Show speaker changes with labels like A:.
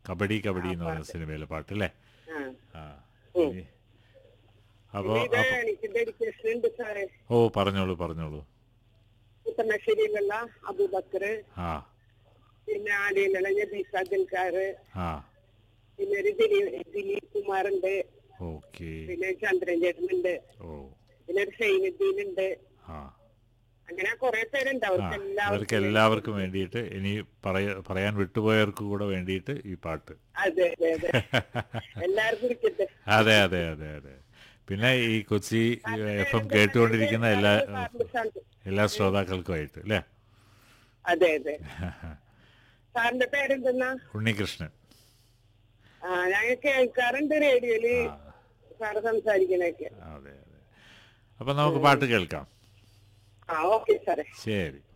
A: കബഡി കബഡി എന്ന് പറയുന്ന സിനിമയിലെ പാട്ട് അല്ലേ
B: ആ
A: ആ
B: ഉം.
A: ഇനി- അപ്പോ
B: ഇത്
A: അപ്പോ-
B: എനിക്ക് ഡെഡിക്കേഷൻ ഉണ്ട് സാറേ
A: ഓ പറഞ്ഞോളൂ പറഞ്ഞോളൂ
B: പുത്തനശ്ശേരിയിലുള്ള അബൂബക്കർ
A: ആ
B: പിന്നെ ആടിയിലുള്ള നബീസ് അഖിൽക്കാർ
A: ആ
B: പിന്നെ ഒരു ദിലീപ് ദിലീപ് കുമാറുണ്ട്
A: ഓക്കെ
B: പിന്നെ ചന്ദ്രൻ ചേട്ടനുണ്ട്
A: ഓ
B: പിന്നെ ഒരു സൈനുദ്ദീൻ ഉണ്ട്
A: ആ
B: അങ്ങനെ കുറെ പേരുണ്ട്
A: ആ
B: അവർക്ക്
A: അവർക്ക്
B: എല്ലാവർക്കും
A: എല്ലാവർക്കും വേണ്ടിയിട്ട് ഇനി പറയ പറയാൻ വിട്ടുപോയവർക്ക് കൂടെ വേണ്ടിയിട്ട് ഈ പാട്ട്
B: അതെ അതെ അതെ എല്ലാവർക്കും ഇരിക്കട്ടെ
A: അതെ അതെ അതെ അതെ പിന്നെ ഈ കൊച്ചി എഫ് എം കേട്ടുകൊണ്ടിരിക്കുന്ന എല്ലാ
B: സാറിന്റെ സന്ത-
A: എല്ലാ ശ്രോതാക്കൾക്കുമായിട്ട് അല്ലേ
B: അതെ അതെ സാറിന്റെ പേരെന്തെന്നാ
A: ഉണ്ണികൃഷ്ണൻ
B: ആ ഞങ്ങൾ കേൾക്കാറുണ്ട് റേഡിയോയില് സാറ് സംസാരിക്കണൊക്കെ
A: അതെ അതെ അപ്പം നമുക്ക് പാട്ട് കേൾക്കാം
B: ആ ഓക്കെ സാറേ
A: ശരി